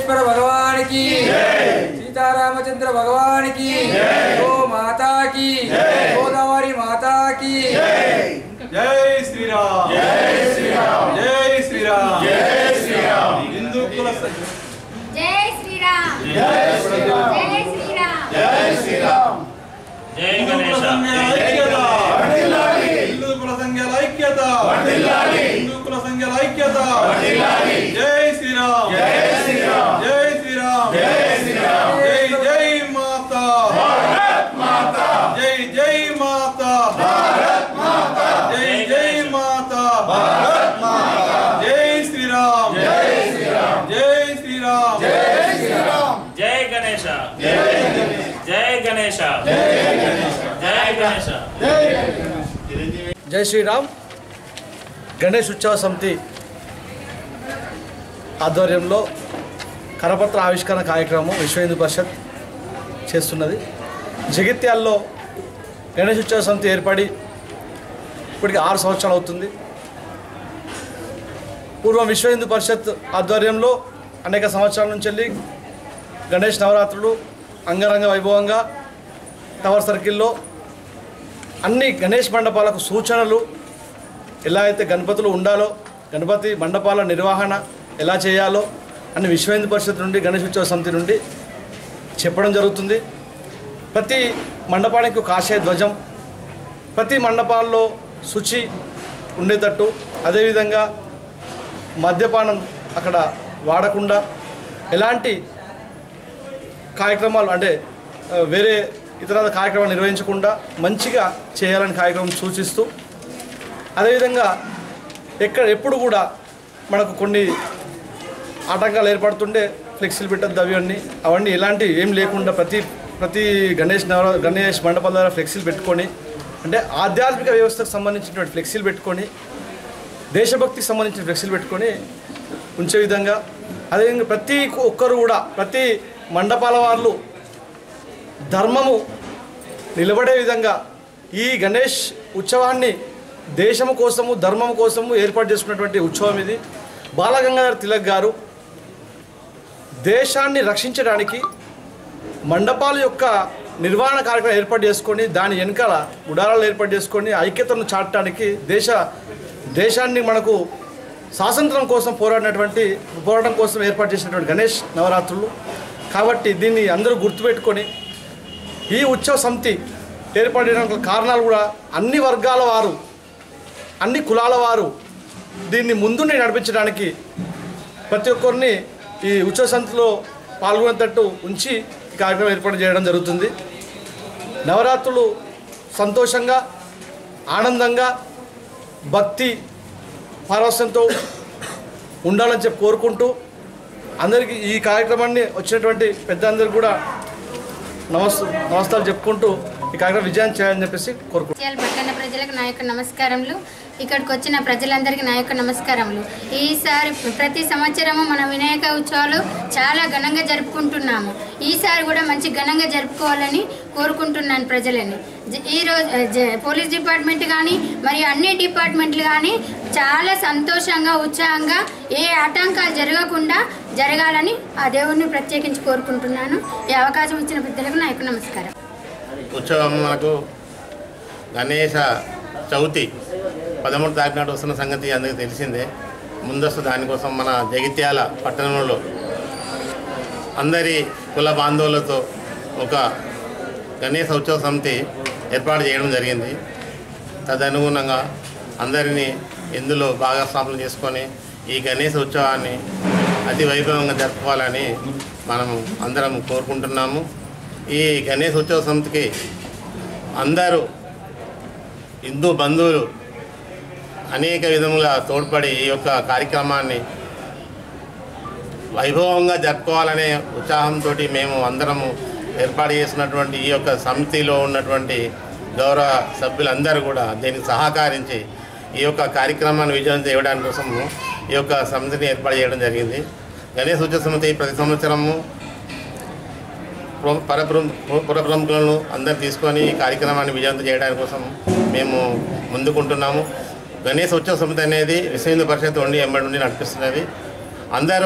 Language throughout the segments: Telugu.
వెంకటేశ్వర భగవానికి సీతారామచంద్ర భగవానికి గో మాతాకి గోదావరి మాతాకి జై శ్రీరామ్ జై శ్రీరామ్ జై శ్రీరామ్ జై శ్రీరామ్ హిందూ కుల స- జై శ్రీరామ్ జై శ్రీరామ్ జై శ్రీరామ్ జై శ్రీరామ్ జై హిందూ కుల గణేశ సంఘాల ఐక్యత హిందూ కుల సంఘాల ఐక్యత హిందూ కుల సంఘాల ఐక్యత జై శ్రీరామ్ జై శ్రీరామ్ జై శ్రీరామ్ జై శ్రీరామ్ జై జై మాతా భారత్ మాతా జై జై మాతా భారత్ మాతా జై జై మాతా భారత్ మాతా జై శ్రీరామ్ జై శ్రీరామ్ జై శ్రీరామ్ జై శ్రీరామ్ జై గణేశ జై గణేశ జై గణేశ జై శ్రీరామ్ గణేష్ ఉత్సవ సమితి ఆధ్వర్యంలో కరపత్ర ఆవిష్కరణ కార్యక్రమం విశ్వ హిందూ పరిషత్ చేస్తున్నది జగిత్యాల్లో గణేష్ ఉత్సవ సమితి ఏర్పడి ఇప్పటికి ఆరు సంవత్సరాలు అవుతుంది పూర్వం విశ్వ హిందూ పరిషత్ ఆధ్వర్యంలో అనేక సంవత్సరాల నుంచి వెళ్ళి గణేష్ నవరాత్రులు అంగరంగ వైభవంగా టవర్ సర్కిల్లో అన్ని గణేష్ మండపాలకు సూచనలు ఎలా అయితే గణపతులు ఉండాలో గణపతి మండపాల నిర్వహణ ఎలా చేయాలో అన్ని విశ్వ హిందూ పరిషత్ నుండి గణేష్ ఉత్సవ సమితి నుండి చెప్పడం జరుగుతుంది ప్రతి మండపానికి ఒక ఆశయ ధ్వజం ప్రతి మండపాల్లో శుచి ఉండేటట్టు అదేవిధంగా మద్యపానం అక్కడ వాడకుండా ఎలాంటి కార్యక్రమాలు అంటే ఆ, వేరే ఇతర కార్యక్రమాలు నిర్వహించకుండా మంచిగా చేయాలని కార్యక్రమం సూచిస్తూ అదేవిధంగా ఎక్కడ ఎప్పుడు కూడా మనకు కొన్ని ఆటంకాలు ఏర్పడుతుండే ఫ్లెక్సీలు పెట్టద్దు అవి అన్నీ అవన్నీ ఎలాంటి ఏం లేకుండా ప్రతి ప్రతి గణేష్ నవ గణేష్ మండపాల ద్వారా ఫ్లెక్సీలు పెట్టుకొని అంటే ఆధ్యాత్మిక వ్యవస్థకు సంబంధించినటువంటి ఫ్లెక్సీలు పెట్టుకొని దేశభక్తికి సంబంధించిన ఫ్లెక్సీలు పెట్టుకొని ఉంచే విధంగా అదేవిధంగా ప్రతి ఒక్కరు కూడా ప్రతి మండపాల వాళ్ళు ధర్మము నిలబడే విధంగా ఈ గణేష్ ఉత్సవాన్ని దేశము కోసము ధర్మము కోసము ఏర్పాటు చేసుకున్నటువంటి ఉత్సవం ఇది బాలగంగాధర్ తిలక్ గారు దేశాన్ని రక్షించడానికి మండపాల యొక్క నిర్వహణ కార్యక్రమం ఏర్పాటు చేసుకొని దాని వెనకాల గుడారాలు ఏర్పాటు చేసుకొని ఐక్యతను చాటడానికి దేశ దేశాన్ని మనకు స్వాతంత్రం కోసం పోరాడినటువంటి పోరాటం కోసం ఏర్పాటు చేసినటువంటి గణేష్ నవరాత్రులు కాబట్టి దీన్ని అందరూ గుర్తుపెట్టుకొని ఈ ఉత్సవ సమితి ఏర్పడడానికి కారణాలు కూడా అన్ని వర్గాల వారు అన్ని కులాల వారు దీన్ని ముందుండి నడిపించడానికి ప్రతి ఒక్కరిని ఈ ఉత్సవ సమితిలో పాల్గొనేటట్టు ఉంచి ఈ కార్యక్రమం ఏర్పాటు చేయడం జరుగుతుంది నవరాత్రులు సంతోషంగా ఆనందంగా భక్తి పారవస్యంతో ఉండాలని చెప్పి కోరుకుంటూ అందరికీ ఈ కార్యక్రమాన్ని వచ్చినటువంటి పెద్దందరికీ కూడా నమస్ నమస్తాలు చెప్పుకుంటూ ఈ కార్యక్రమం విజయం చేయాలని చెప్పేసి కోరుకుంటున్నాను జగిత్యాల పట్టణ ప్రజలకు నా యొక్క నమస్కారములు ఇక్కడికి వచ్చిన ప్రజలందరికీ నా యొక్క నమస్కారములు ఈసారి ప్రతి సంవత్సరము మన వినాయక ఉత్సవాలు చాలా ఘనంగా జరుపుకుంటున్నాము ఈసారి కూడా మంచి ఘనంగా జరుపుకోవాలని కోరుకుంటున్నాను ప్రజలని జ- ఈ రోజు జ- పోలీస్ డిపార్ట్మెంట్ కానీ మరియు అన్ని డిపార్ట్మెంట్లు కానీ చాలా సంతోషంగా ఉత్సాహంగా ఏ ఆటంకాలు జరగకుండా జరగాలని ఆ దేవుడిని ప్రత్యేకించి కోరుకుంటున్నాను ఈ అవకాశం ఇచ్చిన పెద్దలకు నా యొక్క నమస్కారం ఉత్సవం మనకు గణేష చవితి పదమూడు తారీఖు నాడు వస్తున్న సంగతి అందరికీ తెలిసిందే ముందస్తు దానికోసం మన జగిత్యాల పట్టణంలో అందరి కుల బాంధవులతో ఒక గణేష ఉత్సవ సమితి ఏర్పాటు చేయడం జరిగింది తదనుగుణంగా అందరినీ ఇందులో భాగస్వాములు చేసుకొని ఈ గణేష ఉత్సవాన్ని అతి వైభవంగా జరుపుకోవాలని మనము అందరం కోరుకుంటున్నాము ఈ గణేష్ ఉత్సవ సమితికి అందరూ హిందూ బంధువులు అనేక విధముగా తోడ్పడి ఈ యొక్క కార్యక్రమాన్ని వైభవంగా జరుపుకోవాలనే ఉత్సాహంతో మేము అందరము ఏర్పాటు చేసినటువంటి ఈ యొక్క సమితిలో ఉన్నటువంటి గౌరవ సభ్యులందరూ కూడా దీనికి సహకరించి ఈ యొక్క కార్యక్రమాన్ని విజయం చేయడానికి కోసము ఈ యొక్క సమితిని ఏర్పాటు చేయడం జరిగింది గణేష్ ఉత్సవ సమితి ప్రతి సంవత్సరము ప్ర- పరప్రం పుర ప్రముఖులను అందరు తీసుకొని ఈ కార్యక్రమాన్ని విజయవంతం చేయడానికి కోసం మేము ముందుకుంటున్నాము గణేష్ ఉత్సవ సమితి అనేది విశ్వ హిందూ పరిషత్ ఉండి ఎంబడి నుండి నడిపిస్తున్నది అందరూ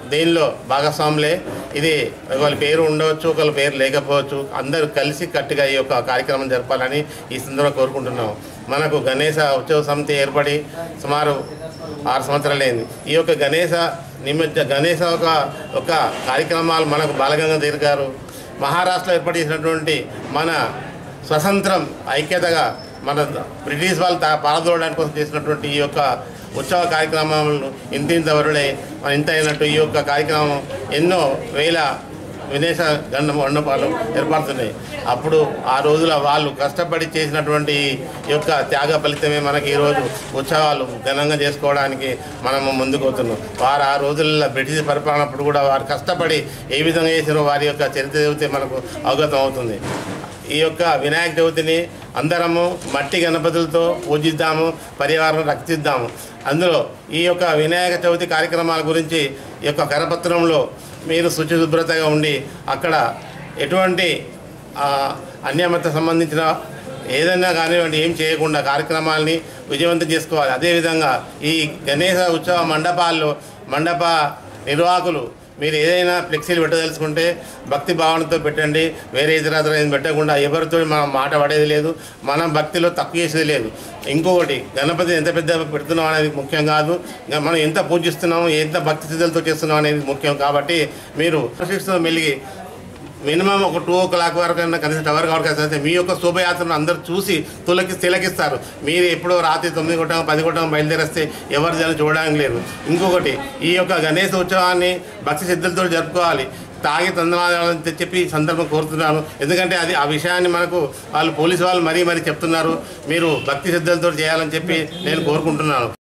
దీనిలో భాగస్వాములే ఇది ఒకళ్ళ పేరు ఉండవచ్చు ఒకళ్ళ పేరు లేకపోవచ్చు అందరూ కలిసి కట్టుగా ఈ యొక్క కార్యక్రమం జరపాలని ఈ సందర్భంగా కోరుకుంటున్నాం మనకు గణేశ ఉత్సవ సమితి ఏర్పడి సుమారు ఆరు సంవత్సరాలైంది ఈ యొక్క గణేశ నిమిత్త గణేశ ఒక ఒక కార్యక్రమాలు మనకు బాలగంగా తీర్గారు మహారాష్ట్రలో ఏర్పాటు చేసినటువంటి మన స్వతంత్రం ఐక్యతగా మన బ్రిటిష్ వాళ్ళు తా పారదోడడానికి కోసం చేసినటువంటి ఈ యొక్క ఉత్సవ కార్యక్రమాలను ఇంతింత వరుడై మన ఇంత అయినట్టు ఈ యొక్క కార్యక్రమం ఎన్నో వేల విదేశ గండ మండపాలు ఏర్పడుతున్నాయి అప్పుడు ఆ రోజుల వాళ్ళు కష్టపడి చేసినటువంటి ఈ యొక్క త్యాగ ఫలితమే మనకి ఈరోజు ఉత్సవాలు ఘనంగా చేసుకోవడానికి మనము ముందుకు పోతున్నాం వారు ఆ రోజుల్లో బ్రిటిష్ పరిపాలనప్పుడు కూడా వారు కష్టపడి ఏ విధంగా చేసినో వారి యొక్క చరిత్ర చదివితే మనకు అవగతం అవుతుంది ఈ యొక్క వినాయక చవితిని అందరము మట్టి గణపతులతో పూజిద్దాము పర్యావరణం రక్షిద్దాము అందులో ఈ యొక్క వినాయక చవితి కార్యక్రమాల గురించి ఈ యొక్క కరపత్రంలో మీరు శుచిశుభ్రతగా ఉండి అక్కడ ఎటువంటి ఆ, అన్యమత సంబంధించిన ఏదైనా కానివ్వండి ఏం చేయకుండా కార్యక్రమాల్ని విజయవంతం చేసుకోవాలి అదేవిధంగా ఈ గణేశ ఉత్సవ మండపాల్లో మండప నిర్వాహకులు మీరు ఏదైనా ఫ్లెక్సీలు పెట్టదలుచుకుంటే భక్తి భావనతో పెట్టండి వేరే ఇతర ఏం పెట్టకుండా ఎవరితో మనం మాట పడేది లేదు మనం భక్తిలో తక్కువ చేసేది లేదు ఇంకొకటి గణపతి ఎంత పెద్ద పెడుతున్నాం అనేది ముఖ్యం కాదు ఇంకా మనం ఎంత పూజిస్తున్నాము ఎంత భక్తి స్థితులతో చేస్తున్నాం అనేది ముఖ్యం కాబట్టి మీరు శిక్షతో మెలిగి మినిమం ఒక టూ ఓ క్లాక్ వరకు అయినా కనీసం టవర్ వరకు అయితే మీ యొక్క శోభయాత్రను అందరూ చూసి తులకి తిలకిస్తారు మీరు ఎప్పుడో రాత్రి తొమ్మిది కొట్టం పది కొట్టం బయలుదేరేస్తే ఎవరు జనం చూడడానికి లేదు ఇంకొకటి ఈ యొక్క గణేశ ఉత్సవాన్ని భక్తి సిద్ధులతో జరుపుకోవాలి తాగి తందనాలని చెప్పి ఈ సందర్భం కోరుతున్నాను ఎందుకంటే అది ఆ విషయాన్ని మనకు వాళ్ళు పోలీసు వాళ్ళు మరీ మరీ చెప్తున్నారు మీరు భక్తి శ్రద్ధలతో చేయాలని చెప్పి నేను కోరుకుంటున్నాను